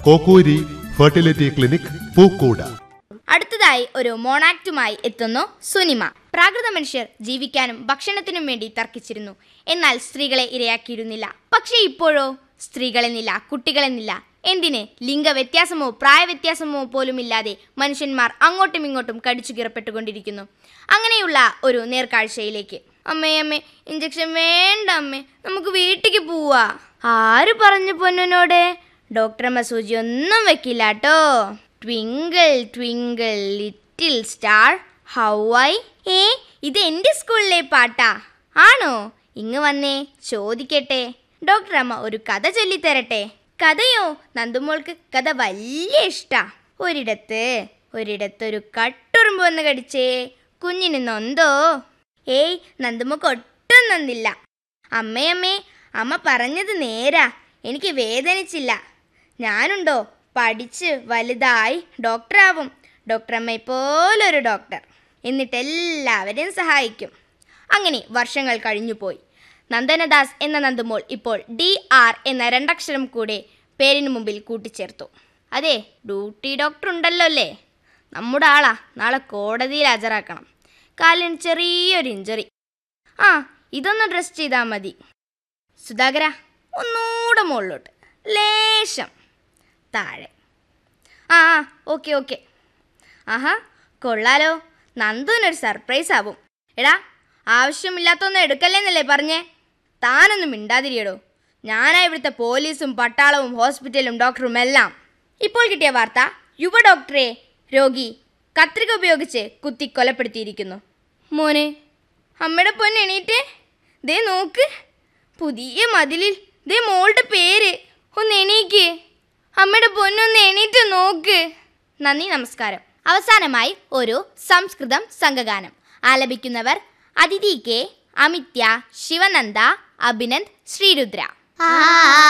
കോക്കൂരി fertility clinic പൂക്കൂട അടുത്തതായി ഒരു മോണാക്റ്റുമായി എത്തുന്നു സുനിമ പ്രാകൃത മനുഷ്യർ ജീവിക്കാനും ഭക്ഷണത്തിനും വേണ്ടി തർക്കിച്ചിരുന്നു എന്നാൽ സ്ത്രീകളെ ഇരയാക്കിയിരുന്നില്ല പക്ഷേ ഇപ്പോഴോ സ്ത്രീകളെന്നില്ല കുട്ടികളെന്നില്ല എന്തിന് ലിംഗവ്യത്യാസമോ പ്രായവ്യത്യാസമോ പോലും ഇല്ലാതെ മനുഷ്യന്മാർ അങ്ങോട്ടും ഇങ്ങോട്ടും കടിച്ചു കീറപ്പെട്ടുകൊണ്ടിരിക്കുന്നു അങ്ങനെയുള്ള ഒരു നേർക്കാഴ്ചയിലേക്ക് അമ്മേ അമ്മേ ഇഞ്ചക്ഷൻ വേണ്ട അമ്മേ നമുക്ക് വീട്ടിലേക്ക് പോവാ ആര് പറഞ്ഞു പൊന്നിനോട് ഡോക്ടറമ്മ സൂചി ഒന്നും വെക്കില്ല കേട്ടോ twinkle twinkle little star how I ഏ ഇത് എൻ്റെ സ്കൂളിലെ പാട്ടാ ആണോ ഇങ്ങ് വന്നേ ചോദിക്കട്ടെ ഡോക്ടർ അമ്മ ഒരു കഥ ചൊല്ലിത്തരട്ടെ കഥയോ നന്ദുമോൾക്ക് കഥ വലിയ ഇഷ്ടാ ഒരിടത്ത് ഒരിടത്തൊരു കട്ടുറുമ്പ് വന്ന് കടിച്ചേ കുഞ്ഞിന് നൊന്തോ ഏയ് നന്ദുമോക്ക് ഒട്ടും നന്ദില്ല അമ്മയമ്മേ അമ്മ പറഞ്ഞത് നേരാ എനിക്ക് വേദനിച്ചില്ല ഞാനുണ്ടോ പഠിച്ച് വലുതായി ഡോക്ടറാവും ഡോക്ടറമ്മയെ പോലൊരു ഡോക്ടർ എന്നിട്ട് എല്ലാവരെയും സഹായിക്കും അങ്ങനെ വർഷങ്ങൾ കഴിഞ്ഞുപോയി നന്ദനദാസ് എന്ന നന്ദുമോൾ ഇപ്പോൾ ഡി ആർ എന്ന രണ്ടക്ഷരം കൂടെ പേരിന് മുമ്പിൽ കൂട്ടിച്ചേർത്തു അതെ ഡ്യൂട്ടി ഡോക്ടർ ഉണ്ടല്ലോ അല്ലേ നമ്മുടെ ആളാ നാളെ കോടതിയിൽ ഹാജരാക്കണം കാലിന് ചെറിയൊരു ഇഞ്ചറി ആ ഇതൊന്ന് ഡ്രസ് ചെയ്താൽ മതി സുധാകര ഒന്നുകൂടെ മുകളിലോട്ട് ലേശം താഴെ ആ ആ ഓക്കെ ഓക്കെ ആഹാ കൊള്ളാലോ നന്ദുവിനൊരു സർപ്രൈസ് ആവും എടാ ആവശ്യമില്ലാത്തൊന്നും എടുക്കല്ലേന്നല്ലേ പറഞ്ഞേ താനൊന്നും മിണ്ടാതിരിയടോ ഞാനാ ഇവിടുത്തെ പോലീസും പട്ടാളവും ഹോസ്പിറ്റലും ഡോക്ടറും എല്ലാം ഇപ്പോൾ കിട്ടിയ വാർത്ത യുവ ഡോക്ടറെ രോഗി കത്രിക ഉപയോഗിച്ച് കുത്തി കൊലപ്പെടുത്തിയിരിക്കുന്നു മോനെ അമ്മയുടെ പൊന്ന് എണീറ്റേ ദേ നോക്ക് പുതിയ മതിലിൽ ദേ മോളുടെ പേര് ഒന്ന് എണീക്ക് അമ്മയുടെ പൊന്നൊന്ന് എണീറ്റ് നോക്ക് നന്ദി നമസ്കാരം അവസാനമായി ഒരു സംസ്കൃതം സംഘഗാനം ആലപിക്കുന്നവർ അതിഥി കെ അമിത്യ ശിവനന്ദ അഭിനന്ദ് ശ്രീരുദ്ര ആ